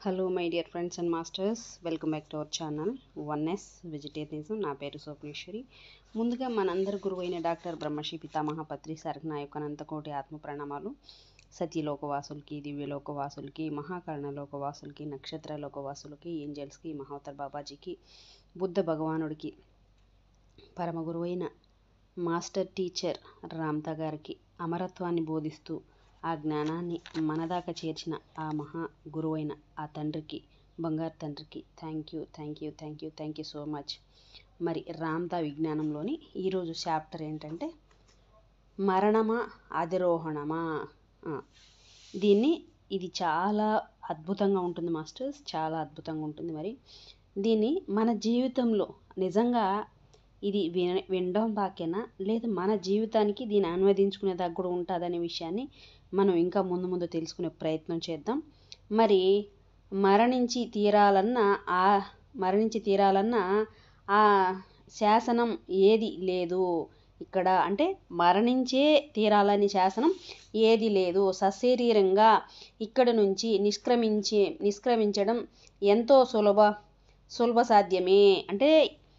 hello my dear friends and masters welcome back to our channel one S vegetarianism నా పేరు స్వప్నేశ్వరి ముందుగా మనందరి గురువైన డాక్టర్ బ్రహ్మశ్రీ పితామహ పత్రి సార్కి నా యొక్క అనంతకోటి ఆత్మ ప్రణామాలు సత్యలోకవాసులకి దివ్యలోకవాసులకి మహాకర్ణలోకవాసులకి నక్షత్రలోకవాసులకి ఏంజల్స్కి మహోత్తర్ బాబాజీకి బుద్ధ భగవానుడికి పరమ గురువైన మాస్టర్ టీచర్ రామ్తా గారికి అమరత్వాన్ని బోధిస్తూ ఆ జ్ఞానాన్ని మనదాకా చేర్చిన ఆ మహా గురువైన ఆ తండ్రికి బంగారు తండ్రికి thank you thank you thank you thank you so much మరి రామ్తా విజ్ఞానంలోని ఈరోజు చాప్టర్ ఏంటంటే మరణమా అధిరోహణమా ఆ, దీన్ని ఇది చాలా అద్భుతంగా ఉంటుంది మాస్టర్స్ చాలా అద్భుతంగా ఉంటుంది మరి దీన్ని మన జీవితంలో నిజంగా ఇది విన వినడం దాకేనా లేదా మన జీవితానికి దీన్ని అనువదించుకునే దాకా కూడా ఉంటుందనే విషయాన్ని మనం ఇంకా ముందు ముందు తెలుసుకునే ప్రయత్నం చేద్దాం మరి మరణించి తీరాలన్న ఆ మరణించి తీరాలన్న ఆ శాసనం ఏది లేదు ఇక్కడ అంటే మరణించే తీరాలని శాసనం ఏది లేదు సశరీరంగా ఇక్కడ నుంచి నిష్క్రమించే నిష్క్రమించడం ఎంతో సులభ సులభ సాధ్యమే అంటే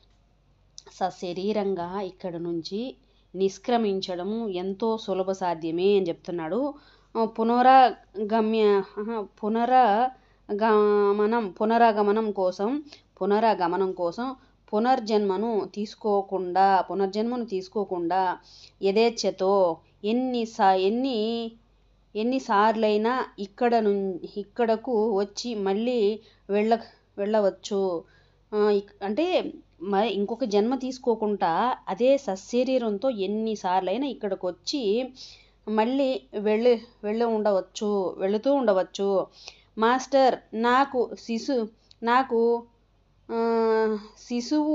సశరీరంగా ఇక్కడ నుంచి నిష్క్రమించడము ఎంతో సులభ సాధ్యమే అని చెప్తున్నాడు ఆ, పునరాగమ్య ఆహా, పునరగమనం పునరాగమనం కోసం పునరాగమనం కోసం పునర్జన్మను తీసుకోకుండా పునర్జన్మను తీసుకోకుండా యథేచ్ఛతో ఎన్ని సా ఎన్ని ఎన్నిసార్లైనా ఇక్కడ ను ఇక్కడకు వచ్చి మళ్ళీ వెళ్ళ వెళ్ళవచ్చు ఆ, ఇక్- అంటే మరి ఇంకొక జన్మ తీసుకోకుండా అదే సశరీరంతో ఎన్నిసార్లైనా ఇక్కడికి వచ్చి మళ్ళీ వెళ్ళి వెళ్ళి ఉండవచ్చు వెళుతూ ఉండవచ్చు మాస్టర్ నాకు శిశు నాకు ఆ, శిశువు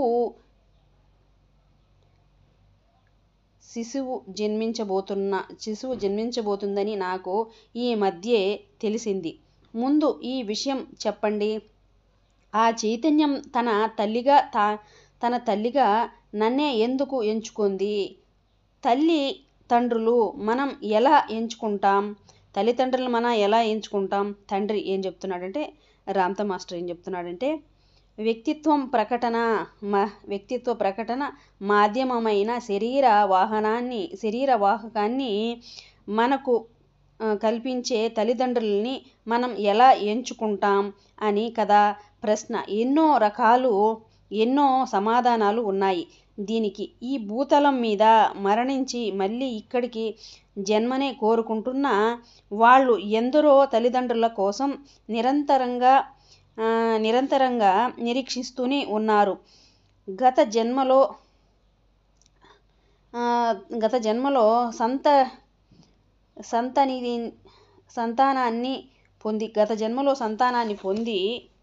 శిశువు జన్మించబోతున్న శిశువు జన్మించబోతుందని నాకు ఈ మధ్యే తెలిసింది ముందు ఈ విషయం చెప్పండి ఆ చైతన్యం తన తల్లిగా తా తన తల్లిగా నన్నే ఎందుకు ఎంచుకుంది తల్లి తండ్రులు మనం ఎలా ఎంచుకుంటాం తల్లిదండ్రులు మనం ఎలా ఎంచుకుంటాం తండ్రి ఏం చెప్తున్నాడంటే రామ్త మాస్టర్ ఏం చెప్తున్నాడంటే వ్యక్తిత్వం ప్రకటన మ వ్యక్తిత్వ ప్రకటన మాధ్యమమైన శరీర వాహనాన్ని శరీర వాహకాన్ని మనకు ఆ, కల్పించే తల్లిదండ్రులని మనం ఎలా ఎంచుకుంటాం అని కదా ప్రశ్న ఎన్నో రకాలు ఎన్నో సమాధానాలు ఉన్నాయి దీనికి ఈ భూతలం మీద మరణించి మళ్ళీ ఇక్కడికి జన్మనే కోరుకుంటున్న వాళ్ళు ఎందరో తల్లిదండ్రుల కోసం నిరంతరంగా ఆ, నిరంతరంగా నిరీక్షిస్తూనే ఉన్నారు గత జన్మలో ఆ, గత జన్మలో సంత సంతని సంతానాన్ని పొంది గత జన్మలో సంతానాన్ని పొంది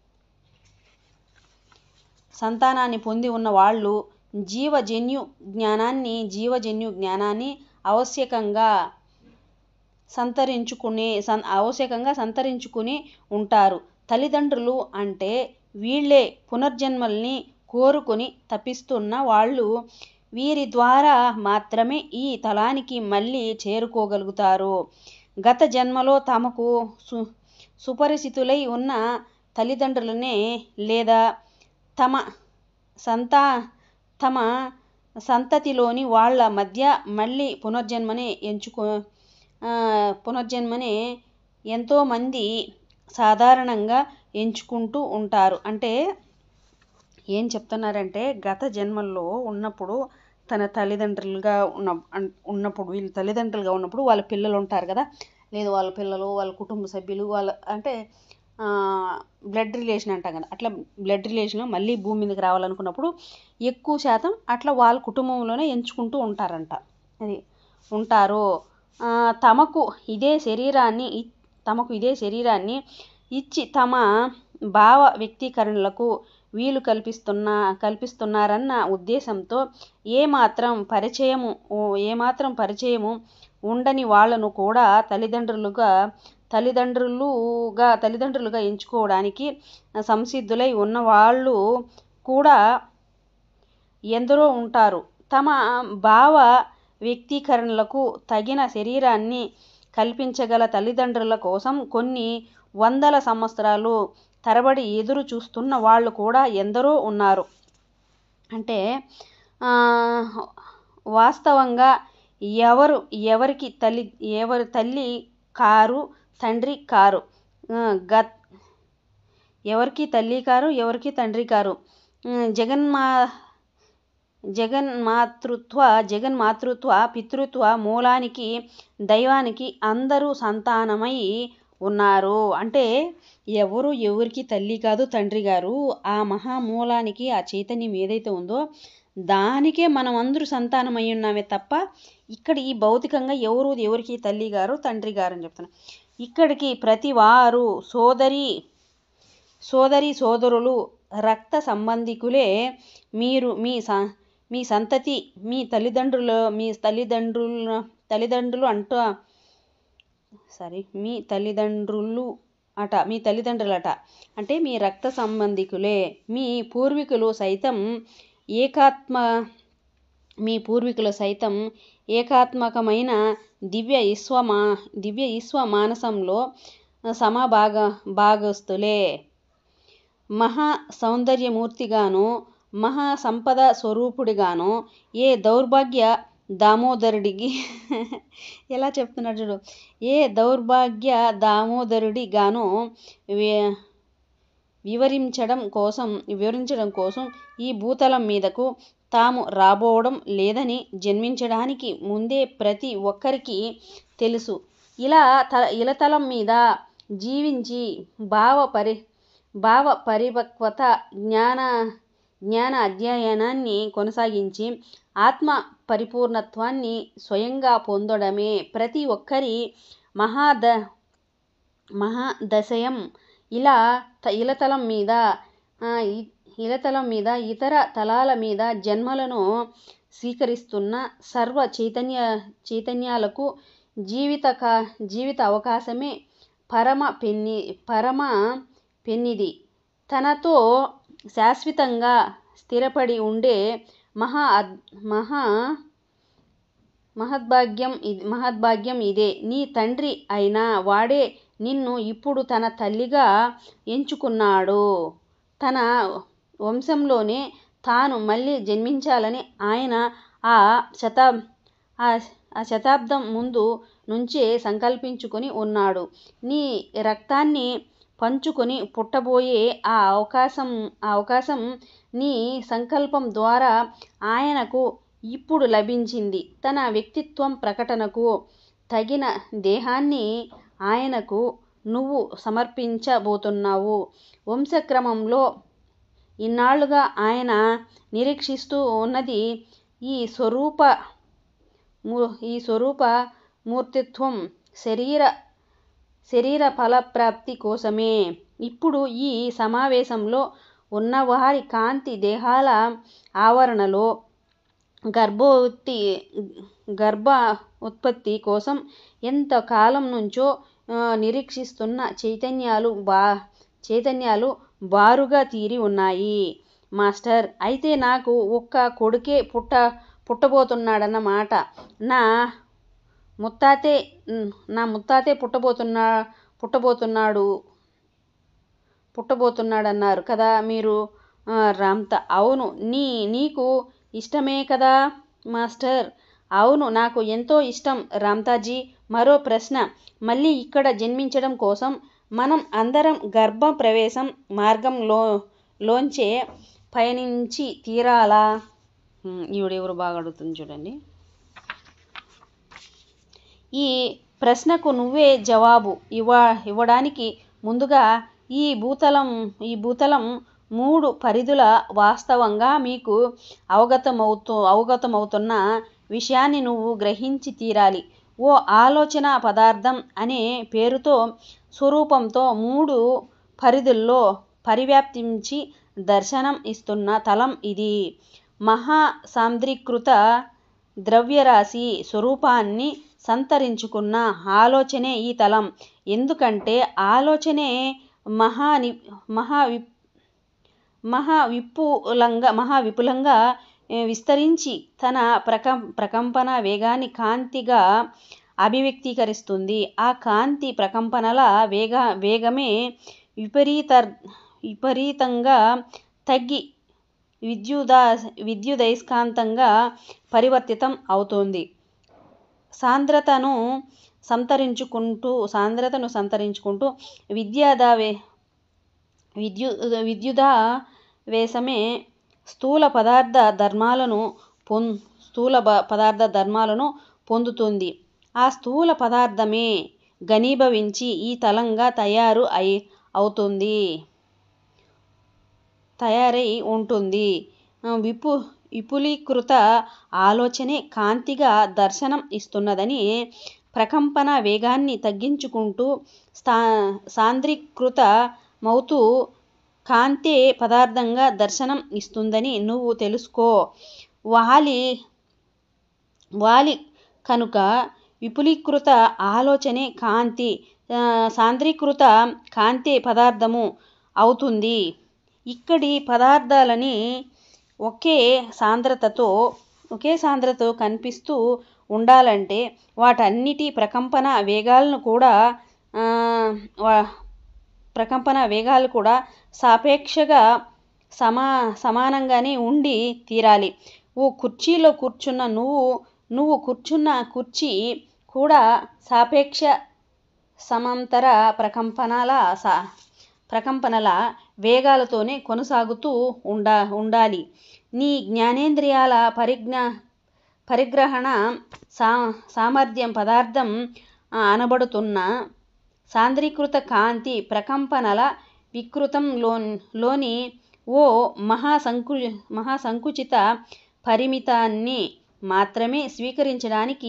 సంతానాన్ని పొంది ఉన్న వాళ్ళు జీవజన్యు జ్ఞానాన్ని జీవజన్యు జ్ఞానాన్ని ఆవశ్యకంగా సంతరించుకునే సం ఆవశ్యకంగా సంతరించుకుని ఉంటారు తల్లిదండ్రులు అంటే వీళ్ళే పునర్జన్మల్ని కోరుకొని తప్పిస్తున్న వాళ్ళు వీరి ద్వారా మాత్రమే ఈ తలానికి మళ్ళీ చేరుకోగలుగుతారు గత జన్మలో తమకు సు సుపరిచితులై ఉన్న తల్లిదండ్రులనే లేదా తమ సంతా తమ సంతతిలోని వాళ్ళ మధ్య మళ్ళీ పునర్జన్మనే ఎంచుకో ఆ, పునర్జన్మనే ఎంతోమంది సాధారణంగా ఎంచుకుంటూ ఉంటారు అంటే ఏం చెప్తున్నారంటే గత జన్మల్లో ఉన్నప్పుడు తన తల్లిదండ్రులుగా ఉన్న అన్- ఉన్నప్పుడు వీళ్ళు తల్లిదండ్రులుగా ఉన్నప్పుడు వాళ్ళ పిల్లలు ఉంటారు కదా లేదు వాళ్ళ పిల్లలు వాళ్ళ కుటుంబ సభ్యులు వాళ్ళ అంటే బ్లడ్ రిలేషన్ అంటాం కదా అట్లా బ్లడ్ రిలేషన్ మళ్ళీ భూమి మీదకి రావాలనుకున్నప్పుడు ఎక్కువ శాతం అట్లా వాళ్ళ కుటుంబంలోనే ఎంచుకుంటూ ఉంటారంట అది ఉంటారు ఆ, తమకు ఇదే శరీరాన్ని ఇ- తమకు ఇదే శరీరాన్ని ఇచ్చి తమ భావ వ్యక్తీకరణలకు వీలు కల్పిస్తున్న కల్పిస్తున్నారన్న ఉద్దేశంతో ఏమాత్రం పరిచయము ఓ- ఏమాత్రం పరిచయము ఉండని వాళ్ళను కూడా తల్లిదండ్రులుగా తల్లిదండ్రులుగా తల్లిదండ్రులుగా ఎంచుకోవడానికి సంసిద్ధులై ఉన్న వాళ్ళు కూడా ఎందరో ఉంటారు తమ భావ వ్యక్తీకరణలకు తగిన శరీరాన్ని కల్పించగల తల్లిదండ్రుల కోసం కొన్ని వందల సంవత్సరాలు తరబడి ఎదురు చూస్తున్న వాళ్ళు కూడా ఎందరో ఉన్నారు అంటే ఆ, వాస్తవంగా ఎవరు ఎవరికి తల్లి ఎవరు తల్లి కారు తండ్రి కారు ఆ, గత్ ఎవరికి తల్లి కారు ఎవరికి తండ్రి కారు ఉమ్, జగన్మా జగన్మాతృత్వ జగన్మాతృత్వ పితృత్వ మూలానికి దైవానికి అందరూ సంతానమై ఉన్నారు అంటే ఎవరు ఎవరికి తల్లి కాదు తండ్రి గారు ఆ మహామూలానికి ఆ చైతన్యం ఏదైతే ఉందో దానికే మనం అందరూ సంతానం అయి ఉన్నామే తప్ప ఇక్కడ ఈ భౌతికంగా ఎవరు ఎవరికి తల్లి గారు తండ్రి గారు అని చెప్తున్నా ఇక్కడికి ప్రతి వారు సోదరి సోదరి సోదరులు రక్త సంబంధికులే మీరు మీ స మీ సంతతి మీ తల్లిదండ్రులు మీ తల్లిదండ్రుల తల్లిదండ్రులు అంట సారీ మీ తల్లిదండ్రులు అట మీ తల్లిదండ్రులట అంటే మీ రక్త సంబంధికులే మీ పూర్వీకులు సైతం ఏకాత్మ మీ పూర్వీకులు సైతం ఏకాత్మకమైన దివ్య ఈశ్వమా దివ్య ఈశ్వ మానసంలో సమభాగ భాగస్తులే మహా సౌందర్యమూర్తిగాను మహా సంపద స్వరూపుడిగాను ఏ దౌర్భాగ్య దామోదరుడికి ఎలా చెప్తున్నాడు చూడు ఏ దౌర్భాగ్య దామోదరుడిగాను వి- వివరించడం కోసం వివరించడం కోసం ఈ భూతలం మీదకు తాము రాబోవడం లేదని జన్మించడానికి ముందే ప్రతి ఒక్కరికి తెలుసు ఇలా త ఇలతలం మీద జీవించి భావ పరి భావ పరిపక్వత జ్ఞాన జ్ఞాన అధ్యయనాన్ని కొనసాగించి ఆత్మ పరిపూర్ణత్వాన్ని స్వయంగా పొందడమే ప్రతి ఒక్కరి మహాద మహాదశయం ఇలా త ఇలతలం మీద ఆ, ఇ- ఇలతలం మీద ఇతర తలాల మీద జన్మలను స్వీకరిస్తున్న సర్వ చైతన్య చైతన్యాలకు జీవిత కా జీవిత అవకాశమే పరమ పెన్ని పరమ పెన్నిది తనతో శాశ్వతంగా స్థిరపడి ఉండే మహా అద్- మహా మహద్భాగ్యం ఇది మహద్భాగ్యం ఇదే నీ తండ్రి అయినా వాడే నిన్ను ఇప్పుడు తన తల్లిగా ఎంచుకున్నాడు తన వంశంలోనే తాను మళ్ళీ జన్మించాలని ఆయన ఆ శతా ఆ ఆ శతాబ్దం ముందు నుంచే సంకల్పించుకొని ఉన్నాడు నీ రక్తాన్ని పంచుకొని పుట్టబోయే ఆ అవకాశం ఆ అవకాశం నీ సంకల్పం ద్వారా ఆయనకు ఇప్పుడు లభించింది తన వ్యక్తిత్వం ప్రకటనకు తగిన దేహాన్ని ఆయనకు నువ్వు సమర్పించబోతున్నావు వంశక్రమంలో ఇన్నాళ్లుగా ఆయన నిరీక్షిస్తూ ఉన్నది ఈ స్వరూప ము- ఈ స్వరూప మూర్తిత్వం శరీర శరీర ఫలప్రాప్తి కోసమే ఇప్పుడు ఈ సమావేశంలో ఉన్నవారి కాంతి దేహాల ఆవరణలో గర్భోత్తి గర్భ ఉత్పత్తి కోసం ఎంత కాలం నుంచో ఆ, నిరీక్షిస్తున్న చైతన్యాలు బా చైతన్యాలు బారుగా తీరి ఉన్నాయి మాస్టర్ అయితే నాకు ఒక్క కొడుకే పుట్ట పుట్టబోతున్నాడన్నమాట నా ముత్తాతే ఉమ్, నా ముత్తాతే పుట్టబోతున్నా పుట్టబోతున్నాడు పుట్టబోతున్నాడన్నారు కదా మీరు ఆ, రామ్త అవును నీ నీకు ఇష్టమే కదా మాస్టర్ అవును నాకు ఎంతో ఇష్టం రామ్తాజీ మరో ప్రశ్న మళ్ళీ ఇక్కడ జన్మించడం కోసం మనం అందరం గర్భ ప్రవేశం మార్గంలో లోంచే పయనించి తీరాలా ఉమ్, ఈవిడెవరు బాగా అడుగుతుంది చూడండి ఈ ప్రశ్నకు నువ్వే జవాబు ఇవ్వ ఇవ్వడానికి ముందుగా ఈ భూతలం ఈ భూతలం మూడు పరిధుల వాస్తవంగా మీకు అవగతమవుతూ అవగతమవుతున్న విషయాన్ని నువ్వు గ్రహించి తీరాలి ఓ ఆలోచన పదార్థం అనే పేరుతో స్వరూపంతో మూడు పరిధుల్లో పరివ్యాప్తించి దర్శనం ఇస్తున్న తలం ఇది మహా సాంద్రీకృత ద్రవ్యరాశి స్వరూపాన్ని సంతరించుకున్న ఆలోచనే ఈ తలం ఎందుకంటే ఆలోచనే మహాని మహా వి మహా విపులంగా మహా విపులంగా ఏ, విస్తరించి తన ప్రకం ప్రకంపన వేగాన్ని కాంతిగా అభివ్యక్తీకరిస్తుంది ఆ కాంతి ప్రకంపనల వేగ వేగమే విపరీత విపరీతంగా తగ్గి విద్యుదా విద్యుదయస్కాంతంగా పరివర్తితం అవుతుంది సాంద్రతను సంతరించుకుంటూ సాంద్రతను సంతరించుకుంటూ విద్యాదావే విద్యు విద్యుదావేశమే స్థూల పదార్థ ధర్మాలను పొం స్థూల పదార్థ ధర్మాలను పొందుతుంది ఆ స్థూల పదార్థమే ఘనీభవించి ఈ తలంగా తయారు అయి అవుతుంది తయారై ఉంటుంది విపు విపులీకృత ఆలోచనే కాంతిగా దర్శనం ఇస్తున్నదని ప్రకంపన వేగాన్ని తగ్గించుకుంటూ స్థా సాంద్రీకృత మవుతూ కాంతే పదార్థంగా దర్శనం ఇస్తుందని నువ్వు తెలుసుకో వాలి వాలి కనుక విపులీకృత ఆలోచనే కాంతి సాంద్రీకృత కాంతే పదార్థము అవుతుంది ఇక్కడి పదార్థాలని ఒకే సాంద్రతతో ఒకే సాంద్రతతో కనిపిస్తూ ఉండాలంటే వాటన్నిటి ప్రకంపన వేగాలను కూడా ప్రకంపన వేగాలు కూడా సాపేక్షగా సమా సమానంగానే ఉండి తీరాలి ఓ కుర్చీలో కూర్చున్న నువ్వు నువ్వు కూర్చున్న కుర్చీ కూడా సాపేక్ష సమాంతర ప్రకంపనల సా ప్రకంపనల వేగాలతోనే కొనసాగుతూ ఉండా ఉండాలి నీ జ్ఞానేంద్రియాల పరిజ్ఞ పరిగ్రహణ సా సామర్థ్యం పదార్థం అనబడుతున్న సాంద్రీకృత కాంతి ప్రకంపనల వికృతంలో లోని ఓ మహాసంకు మహాసంకుచిత పరిమితాన్ని మాత్రమే స్వీకరించడానికి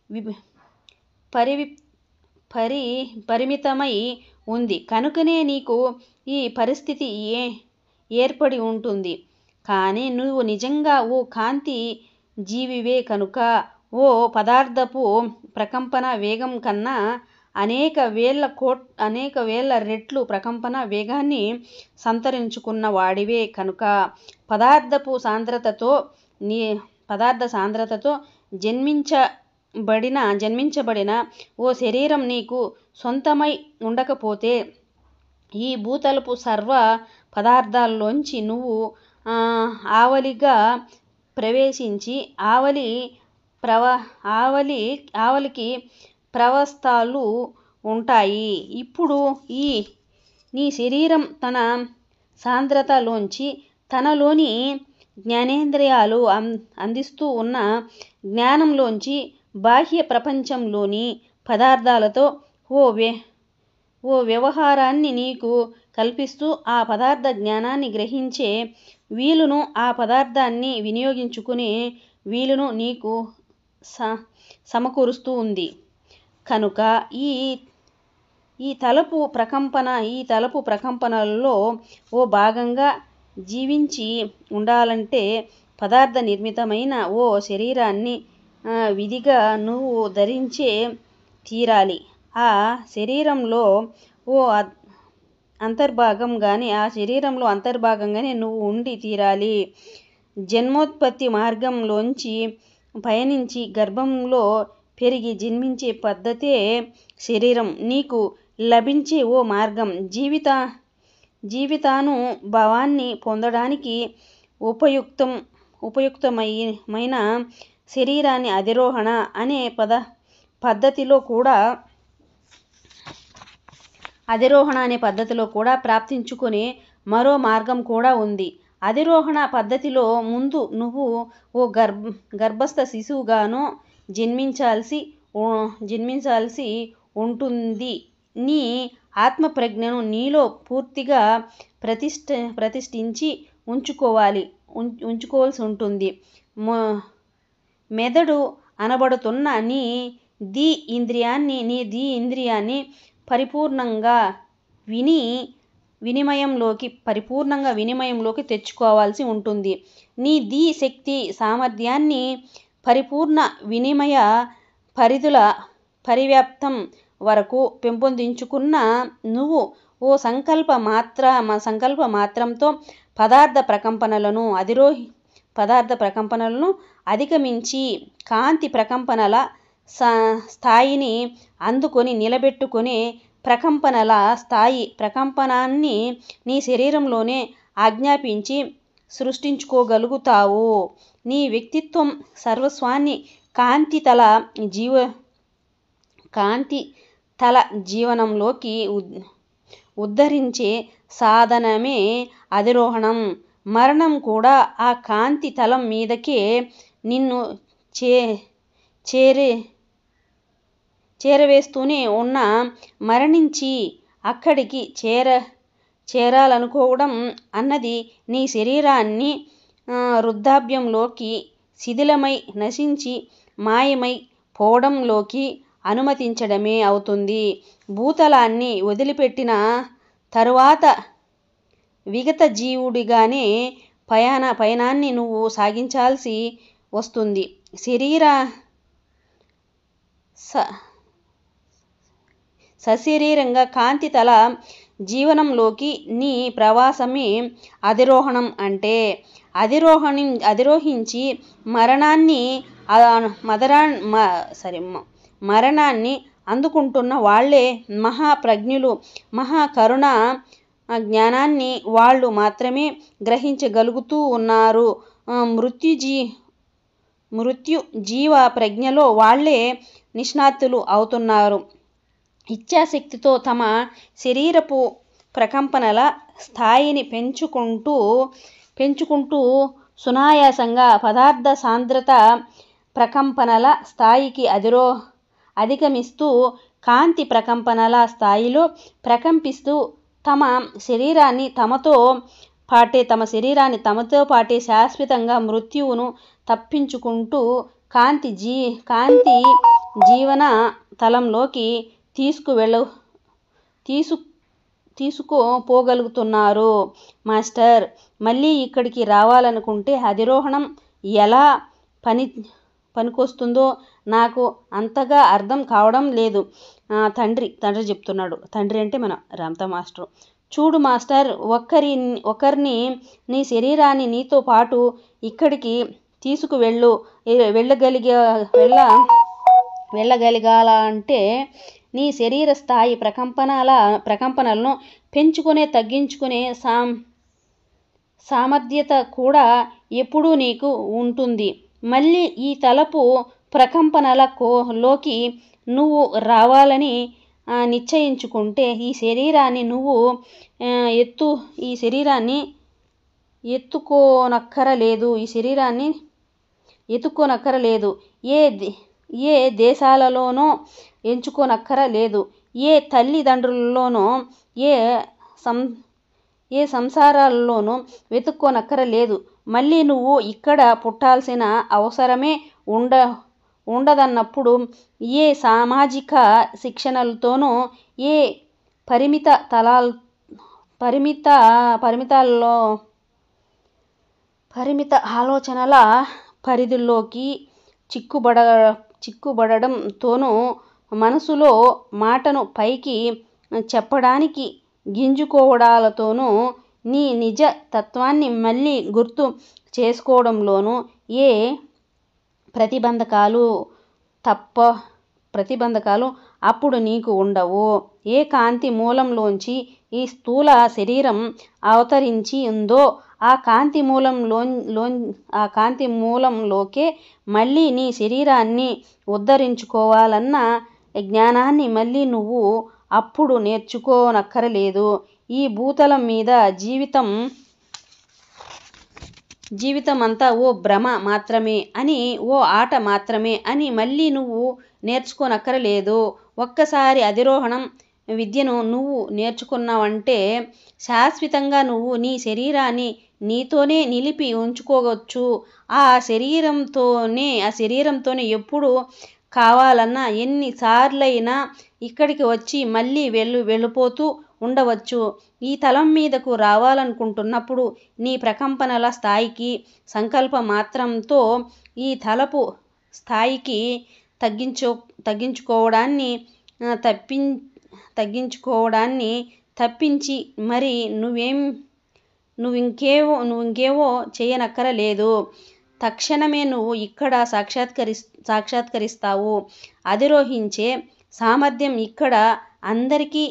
పరివి పరి పరిమితమై ఉంది కనుకనే నీకు ఈ పరిస్థితి ఏ ఏర్పడి ఉంటుంది కానీ నువ్వు నిజంగా ఓ కాంతి జీవివే కనుక ఓ పదార్థపు ప్రకంపన వేగం కన్నా అనేక వేల కోట్ అనేక వేల రెట్లు ప్రకంపన వేగాన్ని సంతరించుకున్న వాడివే కనుక పదార్థపు సాంద్రతతో నీ పదార్థ సాంద్రతతో జన్మించబడిన జన్మించబడిన ఓ శరీరం నీకు సొంతమై ఉండకపోతే ఈ భూతలపు సర్వ పదార్థాల్లోంచి నువ్వు ఆవలిగా ప్రవేశించి ఆవలి ప్రవ ఆవలి ఆవలికి ప్రవస్థలు ఉంటాయి ఇప్పుడు ఈ నీ శరీరం తన సాంద్రతలోంచి తనలోని జ్ఞానేంద్రియాలు అందిస్తూ ఉన్న జ్ఞానంలోంచి బాహ్య ప్రపంచంలోని పదార్థాలతో ఓ వ్య ఓ వ్యవహారాన్ని నీకు కల్పిస్తూ ఆ పదార్థ జ్ఞానాన్ని గ్రహించే వీలును ఆ పదార్థాన్ని వినియోగించుకునే వీలును నీకు స సమకూరుస్తూ ఉంది కనుక ఈ ఈ తలపు ప్రకంపన ఈ తలపు ప్రకంపనలలో ఓ భాగంగా జీవించి ఉండాలంటే పదార్థ నిర్మితమైన ఓ శరీరాన్ని విధిగా నువ్వు ధరించే తీరాలి ఆ శరీరంలో ఓ అంతర్భాగంగానే ఆ శరీరంలో అంతర్భాగంగానే నువ్వు ఉండి తీరాలి జన్మోత్పత్తి మార్గంలోంచి పయనించి గర్భంలో పెరిగి జన్మించే పద్ధతే శరీరం నీకు లభించే ఓ మార్గం జీవిత జీవితానుభవాన్ని పొందడానికి ఉపయుక్తం ఉపయుక్తమైన శరీరాన్ని అధిరోహణ అనే పద పద్ధతిలో కూడా అధిరోహణ అనే పద్ధతిలో కూడా ప్రాప్తించుకునే మరో మార్గం కూడా ఉంది అధిరోహణ పద్ధతిలో ముందు నువ్వు ఓ గర్భ గర్భస్థ శిశువుగానో జన్మించాల్సి జన్మించాల్సి ఉంటుంది నీ ఆత్మప్రజ్ఞను నీలో పూర్తిగా ప్రతిష్ఠ ప్రతిష్ఠించి ఉంచుకోవాలి ఉంచుకోవాల్సి ఉంటుంది మెదడు అనబడుతున్న నీ ది ఇంద్రియాన్ని నీ ది ఇంద్రియాన్ని పరిపూర్ణంగా విని వినిమయంలోకి పరిపూర్ణంగా వినిమయంలోకి తెచ్చుకోవాల్సి ఉంటుంది నీ ది శక్తి సామర్థ్యాన్ని పరిపూర్ణ వినిమయ పరిధుల పరివ్యాప్తం వరకు పెంపొందించుకున్న నువ్వు ఓ సంకల్ప మాత్ర సంకల్ప మాత్రంతో పదార్థ ప్రకంపనలను అధిరోహి పదార్థ ప్రకంపనలను అధిగమించి కాంతి ప్రకంపనల స్థాయిని అందుకొని నిలబెట్టుకునే ప్రకంపనల స్థాయి ప్రకంపనాన్ని నీ శరీరంలోనే ఆజ్ఞాపించి సృష్టించుకోగలుగుతావు నీ వ్యక్తిత్వం సర్వస్వాన్ని కాంతి తల జీవ కాంతి తల జీవనంలోకి ఉద్ధరించే సాధనమే అధిరోహణం మరణం కూడా ఆ కాంతి తలం మీదకే నిన్ను చే చేరే చేరవేస్తూనే ఉన్నా మరణించి అక్కడికి చేర చేరాలనుకోవడం అన్నది నీ శరీరాన్ని వృద్ధాప్యంలోకి శిథిలమై నశించి మాయమై పోవడంలోకి అనుమతించడమే అవుతుంది భూతలాన్ని వదిలిపెట్టిన తరువాత విగత జీవుడిగానే పయన పయనాన్ని నువ్వు సాగించాల్సి వస్తుంది శరీర స సశరీరంగా కాంతి తల జీవనంలోకి నీ ప్రవాసమే అధిరోహణం అంటే అధిరోహణి అధిరోహించి మరణాన్ని మదరా సారీ మరణాన్ని అందుకుంటున్న వాళ్ళే మహాప్రజ్ఞులు మహాకరుణ జ్ఞానాన్ని వాళ్ళు మాత్రమే గ్రహించగలుగుతూ ఉన్నారు మృత్యుజీ మృత్యు జీవ ప్రజ్ఞలో వాళ్ళే నిష్ణాతులు అవుతున్నారు ఇచ్ఛాశక్తితో తమ శరీరపు ప్రకంపనల స్థాయిని పెంచుకుంటూ పెంచుకుంటూ సునాయాసంగా పదార్థ సాంద్రత ప్రకంపనల స్థాయికి అధిరో అధిగమిస్తూ కాంతి ప్రకంపనల స్థాయిలో ప్రకంపిస్తూ తమ శరీరాన్ని తమతో పాటే తమ శరీరాన్ని తమతో పాటే శాశ్వతంగా మృత్యువును తప్పించుకుంటూ కాంతి జీ కాంతి జీవన తలంలోకి తీసుకువెళ్ళ తీసు తీసుకుపోగలుగుతున్నారు మాస్టర్ మళ్ళీ ఇక్కడికి రావాలనుకుంటే అధిరోహణం ఎలా పని పనికొస్తుందో నాకు అంతగా అర్థం కావడం లేదు తండ్రి తండ్రి చెప్తున్నాడు తండ్రి అంటే మన రామతా మాస్టర్ చూడు మాస్టర్ ఒక్కరి ఒకరిని నీ శరీరాన్ని నీతో పాటు ఇక్కడికి తీసుకువెళ్ళు వెళ్ళగలిగే వెళ్ళ వెళ్ళగలిగాల అంటే నీ శరీర స్థాయి ప్రకంపనల ప్రకంపనలను పెంచుకునే తగ్గించుకునే సాం సామర్థ్యత కూడా ఎప్పుడూ నీకు ఉంటుంది మళ్ళీ ఈ తలపు ప్రకంపనల లోకి నువ్వు రావాలని నిశ్చయించుకుంటే ఈ శరీరాన్ని నువ్వు ఎత్తు ఈ శరీరాన్ని ఎత్తుకోనక్కరలేదు ఈ శరీరాన్ని ఎత్తుకోనక్కరలేదు ఏ ఏ దేశాలలోనో ఎంచుకోనక్కరలేదు ఏ తల్లిదండ్రులలోనో ఏ సం ఏ సంసారాల్లోనూ వెతుక్కోనక్కరలేదు మళ్ళీ నువ్వు ఇక్కడ పుట్టాల్సిన అవసరమే ఉండ ఉండదన్నప్పుడు ఏ సామాజిక శిక్షణలతోనూ ఏ పరిమిత తలాల్ పరిమిత పరిమితాల్లో పరిమిత ఆలోచనల పరిధిలోకి చిక్కుబడ చిక్కుబడడంతోనూ మనసులో మాటను పైకి చెప్పడానికి గింజుకోవడాలతోనూ నీ నిజ తత్వాన్ని మళ్ళీ గుర్తు చేసుకోవడంలోనూ ఏ ప్రతిబంధకాలు తప్ప ప్రతిబంధకాలు అప్పుడు నీకు ఉండవు ఏ కాంతి మూలంలోంచి ఈ స్థూల శరీరం అవతరించి ఉందో ఆ కాంతి మూలంలో లో ఆ కాంతి మూలంలోకే మళ్ళీ నీ శరీరాన్ని ఉద్ధరించుకోవాలన్న జ్ఞానాన్ని మళ్ళీ నువ్వు అప్పుడు నేర్చుకోనక్కరలేదు ఈ భూతలం మీద జీవితం జీవితం అంతా ఓ భ్రమ మాత్రమే అని ఓ ఆట మాత్రమే అని మళ్ళీ నువ్వు నేర్చుకోనక్కరలేదు ఒక్కసారి అధిరోహణం విద్యను నువ్వు నేర్చుకున్నావంటే శాశ్వతంగా నువ్వు నీ శరీరాన్ని నీతోనే నిలిపి ఉంచుకోవచ్చు ఆ శరీరంతోనే ఆ శరీరంతోనే ఎప్పుడు కావాలన్నా ఎన్నిసార్లైనా ఇక్కడికి వచ్చి మళ్ళీ వెళ్ళు వెళ్ళిపోతూ ఉండవచ్చు ఈ తలం మీదకు రావాలనుకుంటున్నప్పుడు నీ ప్రకంపనల స్థాయికి సంకల్ప మాత్రంతో ఈ తలపు స్థాయికి తగ్గించు తగ్గించుకోవడాన్ని తప్పిం తగ్గించుకోవడాన్ని తప్పించి మరి నువ్వేం నువ్వు ఇంకేవో నువ్వు ఇంకేవో చేయనక్కరలేదు తక్షణమే నువ్వు ఇక్కడ సాక్షాత్కరి సాక్షాత్కరిస్తావు అధిరోహించే సామర్థ్యం ఇక్కడ అందరికీ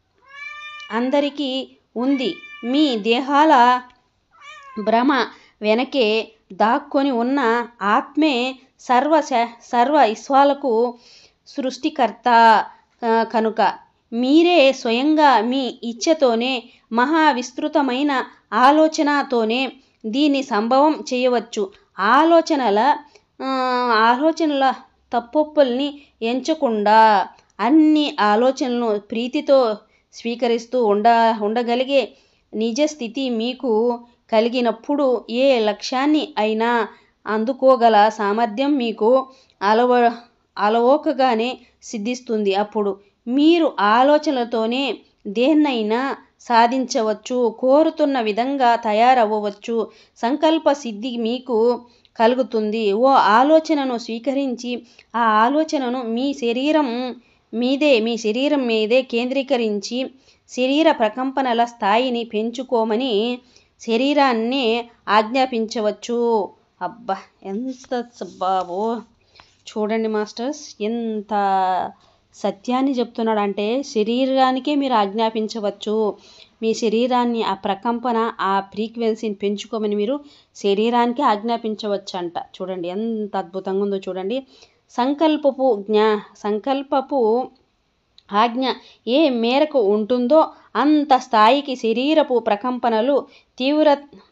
అందరికీ ఉంది మీ దేహాల భ్రమ వెనకే దాక్కొని ఉన్న ఆత్మే సర్వ శ- సర్వ విశ్వాలకు సృష్టికర్త ఆ, కనుక మీరే స్వయంగా మీ ఇచ్ఛతోనే మహా విస్తృతమైన ఆలోచనతోనే దీన్ని సంభవం చేయవచ్చు ఆలోచనల ఆ, ఆలోచనల తప్పొప్పుల్ని ఎంచకుండా అన్ని ఆలోచనలను ప్రీతితో స్వీకరిస్తూ ఉండ ఉండగలిగే నిజ స్థితి మీకు కలిగినప్పుడు ఏ లక్ష్యాన్ని అయినా అందుకోగల సామర్థ్యం మీకు అలవ అలవోకగానే సిద్ధిస్తుంది అప్పుడు మీరు ఆలోచనలతోనే దేన్నైనా సాధించవచ్చు కోరుతున్న విధంగా తయారవ్వవచ్చు సంకల్ప సిద్ధి మీకు కలుగుతుంది ఓ ఆలోచనను స్వీకరించి ఆ ఆలోచనను మీ శరీరం మీదే మీ శరీరం మీదే కేంద్రీకరించి శరీర ప్రకంపనల స్థాయిని పెంచుకోమని శరీరాన్ని ఆజ్ఞాపించవచ్చు అబ్బా ఎంత స- బాబో చూడండి మాస్టర్స్ ఎంత సత్యాన్ని చెప్తున్నాడు అంటే శరీరానికే మీరు ఆజ్ఞాపించవచ్చు మీ శరీరాన్ని ఆ ప్రకంపన ఆ ఫ్రీక్వెన్సీని పెంచుకోమని మీరు శరీరానికి ఆజ్ఞాపించవచ్చు అంట చూడండి ఎంత అద్భుతంగా ఉందో చూడండి సంకల్పపు జ్ఞా సంకల్పపు ఆజ్ఞ ఏ మేరకు ఉంటుందో అంత స్థాయికి శరీరపు ప్రకంపనలు తీవ్ర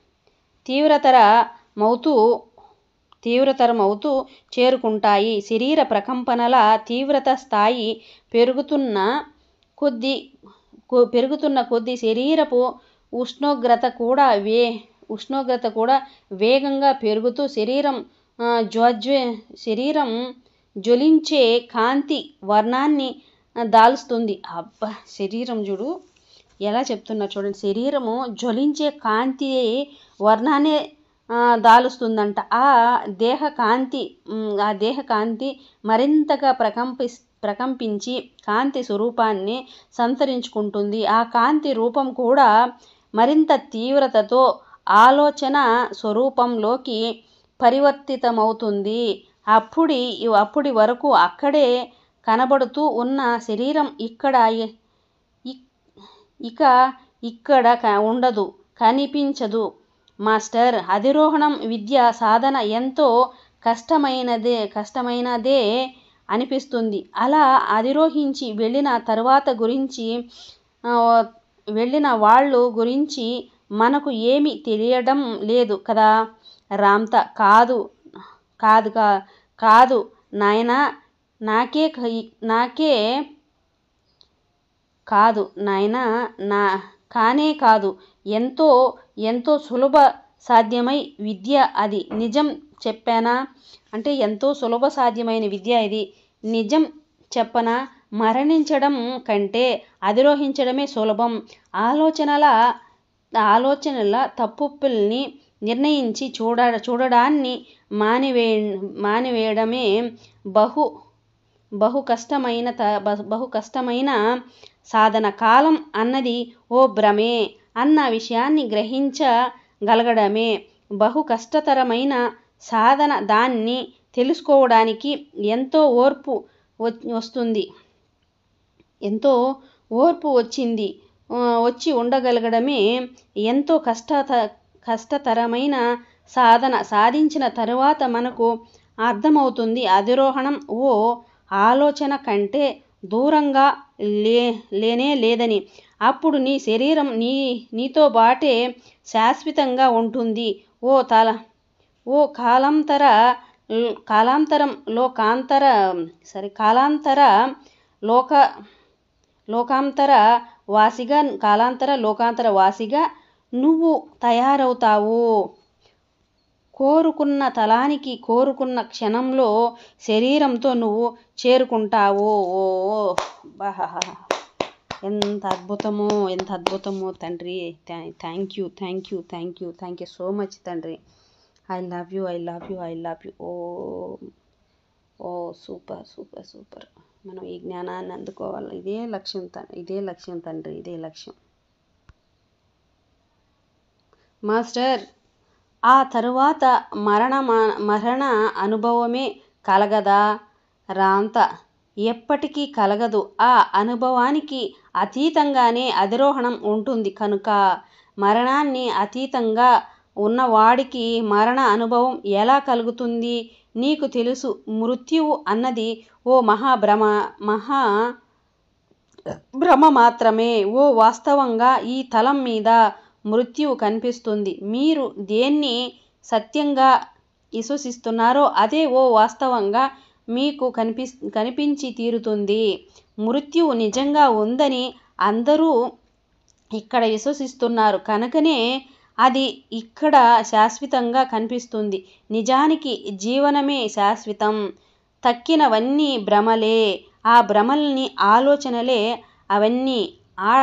తీవ్రతరమవుతూ తీవ్రతరమవుతూ చేరుకుంటాయి శరీర ప్రకంపనల తీవ్రత స్థాయి పెరుగుతున్న కొద్ది కొ- పెరుగుతున్న కొద్ది శరీరపు ఉష్ణోగ్రత కూడా వే ఉష్ణోగ్రత కూడా వేగంగా పెరుగుతూ శరీరం ఆ, జ్వజ్వ శరీరం జ్వలించే కాంతి వర్ణాన్ని ఆ, దాలుస్తుంది అబ్బా శరీరం చూడు ఎలా చెప్తున్నా చూడండి శరీరము జ్వలించే కాంతి వర్ణాన్ని ఆ, దాలుస్తుందంట ఆ దేహ కాంతి ఉమ్, ఆ దేహ కాంతి మరింతగా ప్రకంపి ప్రకంపించి కాంతి స్వరూపాన్ని సంతరించుకుంటుంది ఆ కాంతి రూపం కూడా మరింత తీవ్రతతో ఆలోచన స్వరూపంలోకి పరివర్తితమవుతుంది అప్పుడి అప్పటి వరకు అక్కడే కనబడుతూ ఉన్న శరీరం ఇక్కడ ఇ- ఇక ఇక్కడ క- ఉండదు కనిపించదు మాస్టర్ అధిరోహణం విద్య సాధన ఎంతో కష్టమైనదే కష్టమైనదే అనిపిస్తుంది అలా అధిరోహించి వెళ్ళిన తర్వాత గురించి ఆ, వెళ్ళిన వాళ్ళు గురించి మనకు ఏమీ తెలియడం లేదు కదా రామ్త కాదు కాదు కా కాదు నాయనా నాకే క- నాకే కాదు నాయనా నా కానే కాదు ఎంతో ఎంతో సులభ సాధ్యమై విద్య అది నిజం చెప్పానా అంటే ఎంతో సులభ సాధ్యమైన విద్య ఇది నిజం చెప్పనా మరణించడం కంటే అధిరోహించడమే సులభం ఆలోచనల ఆలోచనల తప్పుల్ని నిర్ణయించి చూడ చూడడాన్ని మానివే మానివేయడమే బహు బహు కష్టమైన త- బ- బహు కష్టమైన సాధన కాలం అన్నది ఓ భ్రమే అన్న విషయాన్ని గ్రహించగలగడమే బహు కష్టతరమైన సాధన దాన్ని తెలుసుకోవడానికి ఎంతో ఓర్పు వ- వస్తుంది ఎంతో ఓర్పు వచ్చింది ఆ, వచ్చి ఉండగలగడమే ఎంతో కష్ట కష్టతరమైన సాధన సాధించిన తరువాత మనకు అర్థమవుతుంది అధిరోహణం ఓ ఆలోచన కంటే దూరంగా లే లేనే లేదని అప్పుడు నీ శరీరం నీ నీతో బాటే శాశ్వతంగా ఉంటుంది ఓ తల ఓ కాలాంతర కాలాంతరం లోకాంతర సరే కాలాంతర లోక లోకాంతర వాసిగా కాలాంతర లోకాంతర వాసిగా నువ్వు తయారవుతావు కోరుకున్న తలానికి కోరుకున్న క్షణంలో శరీరంతో నువ్వు చేరుకుంటావు ఓ బాహా ఎంత అద్భుతమో ఎంత అద్భుతమో తండ్రి thank you thank you thank you thank you so much తండ్రి I love you I love you I love you oh oh super super super మనం ఈ జ్ఞానాన్ని అందుకోవాలి ఇదే లక్ష్యం త ఇదే లక్ష్యం తండ్రి ఇదే లక్ష్యం మాస్టర్ ఆ తరువాత మరణ మరణ అనుభవమే కలగదా రాంత ఎప్పటికీ కలగదు ఆ అనుభవానికి అతీతంగానే అధిరోహణం ఉంటుంది కనుక మరణాన్ని అతీతంగా ఉన్నవాడికి మరణ అనుభవం ఎలా కలుగుతుంది నీకు తెలుసు మృత్యువు అన్నది ఓ మహాభ్రమ మహా భ్రమ మాత్రమే ఓ వాస్తవంగా ఈ తలం మీద మృత్యువు కనిపిస్తుంది మీరు దేన్ని సత్యంగా విశ్వసిస్తున్నారో అదే ఓ వాస్తవంగా మీకు కనిపి కనిపించి తీరుతుంది మృత్యువు నిజంగా ఉందని అందరూ ఇక్కడ విశ్వసిస్తున్నారు కనుకనే అది ఇక్కడ శాశ్వతంగా కనిపిస్తుంది నిజానికి జీవనమే శాశ్వతం తక్కినవన్నీ భ్రమలే ఆ భ్రమల్ని ఆలోచనలే అవన్నీ ఆ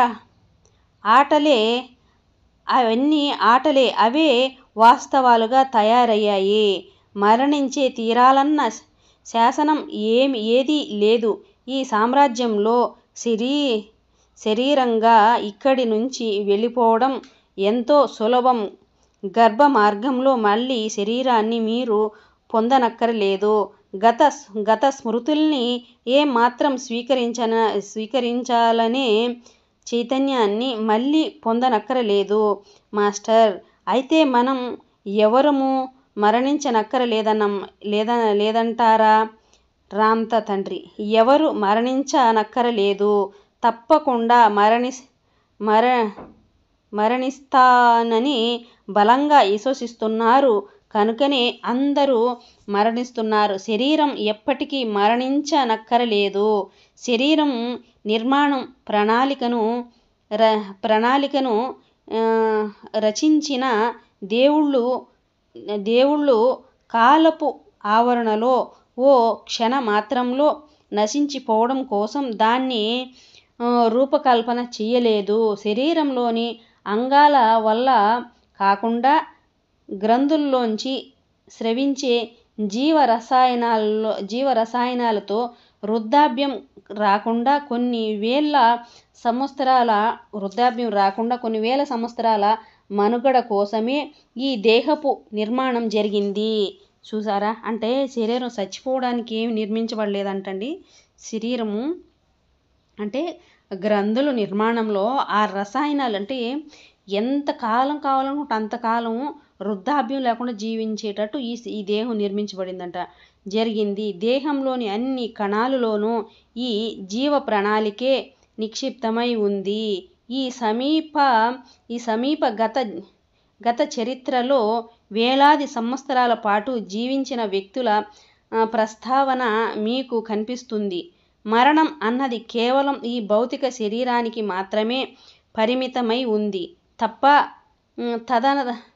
ఆటలే అవన్నీ ఆటలే అవే వాస్తవాలుగా తయారయ్యాయి మరణించే తీరాలన్న శాసనం ఏమి ఏదీ లేదు ఈ సామ్రాజ్యంలో శరీ శరీరంగా ఇక్కడి నుంచి వెళ్ళిపోవడం ఎంతో సులభం గర్భ మార్గంలో మళ్ళీ శరీరాన్ని మీరు పొందనక్కరలేదు గత గత స్మృతుల్ని ఏమాత్రం స్వీకరించన స్వీకరించాలనే చైతన్యాన్ని మళ్ళీ పొందనక్కరలేదు మాస్టర్ అయితే మనం ఎవరము మరణించనక్కరలేదన్న లేద లేదంటారా రామ్త తండ్రి ఎవరు మరణించనక్కరలేదు తప్పకుండా మరణి మర మరణిస్తానని బలంగా విశ్వసిస్తున్నారు కనుకనే అందరూ మరణిస్తున్నారు శరీరం ఎప్పటికీ మరణించనక్కరలేదు శరీరం నిర్మాణం ప్రణాళికను ర ప్రణాళికను రచించిన దేవుళ్ళు దేవుళ్ళు కాలపు ఆవరణలో ఓ క్షణ మాత్రంలో నశించిపోవడం కోసం దాన్ని రూపకల్పన చేయలేదు శరీరంలోని అంగాల వల్ల కాకుండా గ్రంథుల్లోంచి స్రవించే జీవ రసాయనాల్లో జీవ రసాయనాలతో వృద్ధాప్యం రాకుండా కొన్ని వేల సంవత్సరాల వృద్ధాప్యం రాకుండా కొన్ని వేల సంవత్సరాల మనుగడ కోసమే ఈ దేహపు నిర్మాణం జరిగింది చూసారా అంటే శరీరం చచ్చిపోవడానికి ఏమి నిర్మించబడలేదంటండి శరీరము అంటే గ్రంథుల నిర్మాణంలో ఆ రసాయనాలు అంటే ఎంత కాలం కావాలనుకుంటే అంతకాలం వృద్ధాప్యం లేకుండా జీవించేటట్టు ఈ ఈ దేహం నిర్మించబడిందంట జరిగింది దేహంలోని అన్ని కణాలలోనూ ఈ జీవ ప్రణాళికే నిక్షిప్తమై ఉంది ఈ సమీప ఈ సమీప గత గత చరిత్రలో వేలాది సంవత్సరాల పాటు జీవించిన వ్యక్తుల ప్రస్తావన మీకు కనిపిస్తుంది మరణం అన్నది కేవలం ఈ భౌతిక శరీరానికి మాత్రమే పరిమితమై ఉంది తప్ప తదన